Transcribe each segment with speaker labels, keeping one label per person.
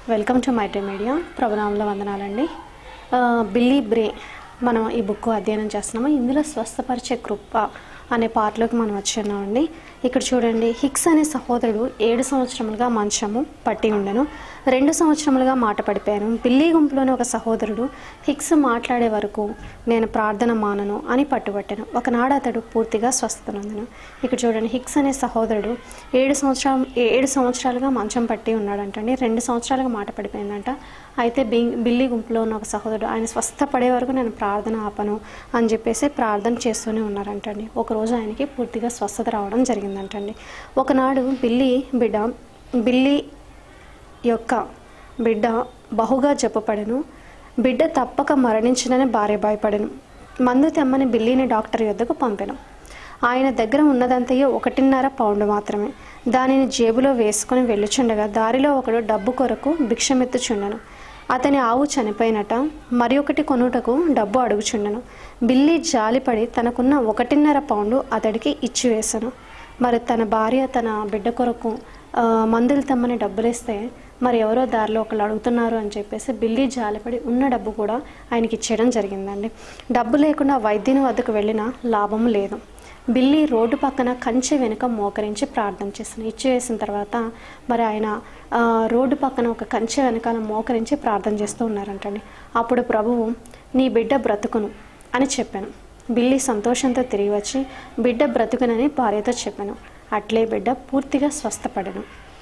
Speaker 1: welcome to my day media ప్రభునామంలో వందనాలండి ఆ, బిల్లీ బ్రే మనం ఈ బుక్ అధ్యయనం చేస్తున్నాము ఇందులో స్వస్థపరిచే కృప అనే పాటలోకి మనం వచ్చున్నామండి ఇక్కడ చూడండి హిక్స్ అనే సహోదరుడు ఏడు సంవత్సరములుగా మంచము పట్టి ఉండెను రెండు సంవత్సరములుగా మాట పడిపోయాను బిల్లీ గుంపులోని ఒక సహోదరుడు హిక్స్ మాట్లాడే వరకు నేను ప్రార్థన మానను అని పట్టుబట్టాను ఒకనాడు అతడు పూర్తిగా స్వస్థత నొందెను ఇక్కడ చూడండి హిక్స్ అనే సహోదరుడు ఏడు సంవత్సరం ఏడు సంవత్సరాలుగా మంచం పట్టి ఉన్నాడంటండి రెండు సంవత్సరాలుగా మాట పడిపోయిందంట అయితే బి బిల్లి గుంపులో ఉన్న ఒక సహోదరుడు ఆయన స్వస్థపడే వరకు నేను ప్రార్థన ఆపను అని చెప్పేసి ప్రార్థన చేస్తూనే ఉన్నారంటండి ఒకరోజు ఆయనకి పూర్తిగా స్వస్థత రావడం జరిగిందంటండి ఒకనాడు బిల్లి బిడ్డ బిల్లి యొక్క బిడ్డ బహుగా జబ్బుపడెను బిడ్డ తప్పక మరణించినని భార్య భయపడెను మందు తెమ్మని బిల్లీని డాక్టర్ యొద్దకు పంపెను ఆయన దగ్గర ఉన్నదంతయో ఒకటిన్నర పౌండ్ మాత్రమే దానిని జేబులో వేసుకొని వెళ్ళుచుండగా దారిలో ఒకడు డబ్బు కొరకు భిక్షమెత్తుచుండెను అతని ఆవు చనిపోయినట మరి ఒకటి కొనుటకు డబ్బు అడుగుచుండెను బిల్లి జాలిపడి తనకున్న ఒకటిన్నర పౌండు అతడికి ఇచ్చివేశాను మరి తన భార్య తన బిడ్డ కొరకు ఆ, మందులు తెమ్మని డబ్బులిస్తే మరి ఎవరో దారిలో ఒకళ్ళు అడుగుతున్నారు అని చెప్పేసి బిల్లి జాలిపడి ఉన్న డబ్బు కూడా ఆయనకి ఇచ్చేయడం జరిగిందండి డబ్బు లేకుండా వైద్యుని వద్దకు వెళ్ళినా లాభం లేదు బిల్లి రోడ్డు పక్కన కంచె వెనుక మోకరించి ప్రార్థన చేసిన ఇచ్చివేసిన తర్వాత మరి ఆయన ఆ, రోడ్డు పక్కన ఒక కంచె వెనకాల మోకరించి ప్రార్థన చేస్తూ ఉన్నారంటండి అప్పుడు ప్రభువు నీ బిడ్డ బ్రతుకును అని చెప్పాను బిల్లి సంతోషంతో తిరిగి వచ్చి బిడ్డ బ్రతుకునని భార్యతో చెప్పాను అట్లే బిడ్డ పూర్తిగా స్వస్థపడను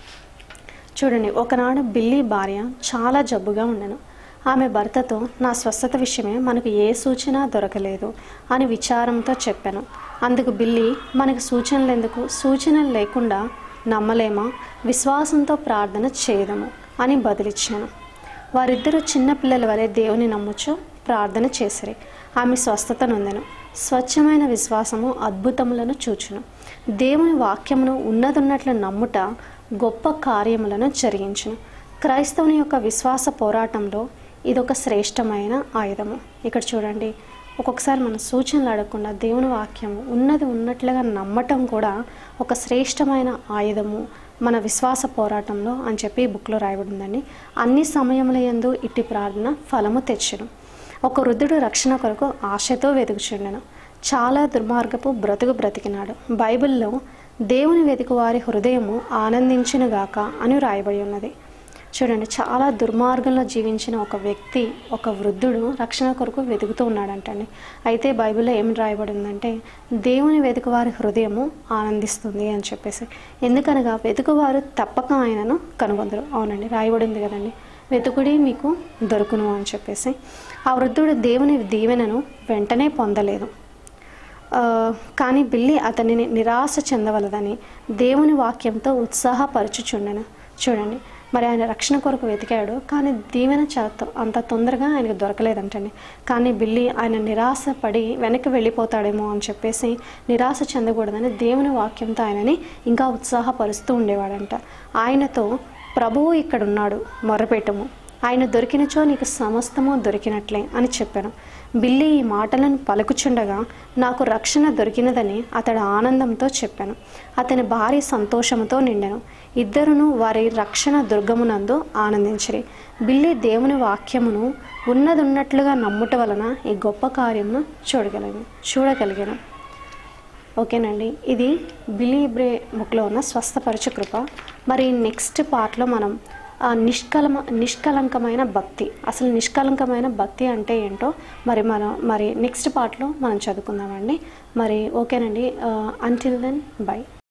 Speaker 1: చూడండి ఒకనాడు బిల్లి భార్య చాలా జబ్బుగా ఉండెను ఆమె భర్తతో నా స్వస్థత విషయమే మనకు ఏ సూచన దొరకలేదు అని విచారంతో చెప్పాను అందుకు బిల్లి మనకు సూచనలు ఎందుకు సూచనలు లేకుండా నమ్మలేమా విశ్వాసంతో ప్రార్థన చేయదము అని బదిలిచ్చాను వారిద్దరూ చిన్నపిల్లల వలె దేవుని నమ్ముచు ప్రార్థన చేసిరి ఆమె స్వస్థత నొందెను స్వచ్ఛమైన విశ్వాసము అద్భుతములను చూచును దేవుని వాక్యమును ఉన్నదున్నట్లు నమ్ముట గొప్ప కార్యములను జరిగించును క్రైస్తవుని యొక్క విశ్వాస పోరాటంలో ఇదొక శ్రేష్టమైన ఆయుధము ఇక్కడ చూడండి ఒక్కొక్కసారి మన సూచనలు అడగకుండా దేవుని వాక్యము ఉన్నది ఉన్నట్లుగా నమ్మటం కూడా ఒక శ్రేష్టమైన ఆయుధము మన విశ్వాస పోరాటంలో అని చెప్పి ఈ బుక్లో రాయబడి ఉందండి అన్ని సమయముల యందు ఇట్టి ప్రార్థన ఫలము తెచ్చును ఒక వృద్ధుడు రక్షణ కొరకు ఆశతో వెతుకుచుండెను చాలా దుర్మార్గపు బ్రతుకు బ్రతికినాడు బైబిల్లో దేవుని వెతుకు వారి హృదయము ఆనందించునుగాక అని రాయబడి ఉన్నది చూడండి చాలా దుర్మార్గంలో జీవించిన ఒక వ్యక్తి ఒక వృద్ధుడు రక్షణ కొరకు వెతుకుతూ ఉన్నాడంటండి అయితే బైబిల్లో ఏం రాయబడి ఉందంటే దేవుని వెతుకువారి హృదయము ఆనందిస్తుంది అని చెప్పేసి ఎందుకనగా వెతుకువారు తప్పక ఆయనను కనుగొందరు అవునండి రాయబడి ఉంది కదండి వెతుకుడి మీకు దొరుకును అని చెప్పేసి ఆ వృద్ధుడు దేవుని దీవెనను వెంటనే పొందలేదు ఆ, కానీ బిల్లి అతనిని నిరాశ చెందవలదని దేవుని వాక్యంతో ఉత్సాహపరచుచుండెను చూడండి మరి ఆయన రక్షణ కొరకు వెతికాడు కానీ దీవెన చాలా తొ- అంత తొందరగా ఆయనకు దొరకలేదంటండి కానీ బిల్లి ఆయన నిరాశ పడి వెనక్కి వెళ్ళిపోతాడేమో అని చెప్పేసి నిరాశ చెందకూడదని దేవుని వాక్యంతో ఆయనని ఇంకా ఉత్సాహపరుస్తూ ఉండేవాడంట ఆయనతో ప్రభువు ఇక్కడ ఉన్నాడు మొర్రపెట్టము ఆయన దొరికినచో నీకు సమస్తము దొరికినట్లే అని చెప్పాను బిల్లి ఈ మాటలను పలుకుచుండగా నాకు రక్షణ దొరికినదని అతడు ఆనందంతో చెప్పాను అతని భార్య సంతోషముతో నిండెను ఇద్దరును వారి రక్షణ దుర్గమునందు ఆనందించిరి బిల్లి దేవుని వాక్యమును ఉన్నదున్నట్లుగా నమ్ముట వలన ఈ గొప్ప కార్యమును చూడగలను చూడగలిగాను ఓకేనండి ఇది బిలీ బ్రే బుక్లో ఉన్న స్వస్థపరచు కృప మరి నెక్స్ట్ పార్ట్లో మనం ఆ, నిష్కలమ నిష్కలంకమైన భక్తి అసలు నిష్కలంకమైన భక్తి అంటే ఏంటో మరి మనం మరి నెక్స్ట్ పార్ట్లో మనం చదువుకుందామండి మరి ఓకేనండి అంటిల్ దెన్ బై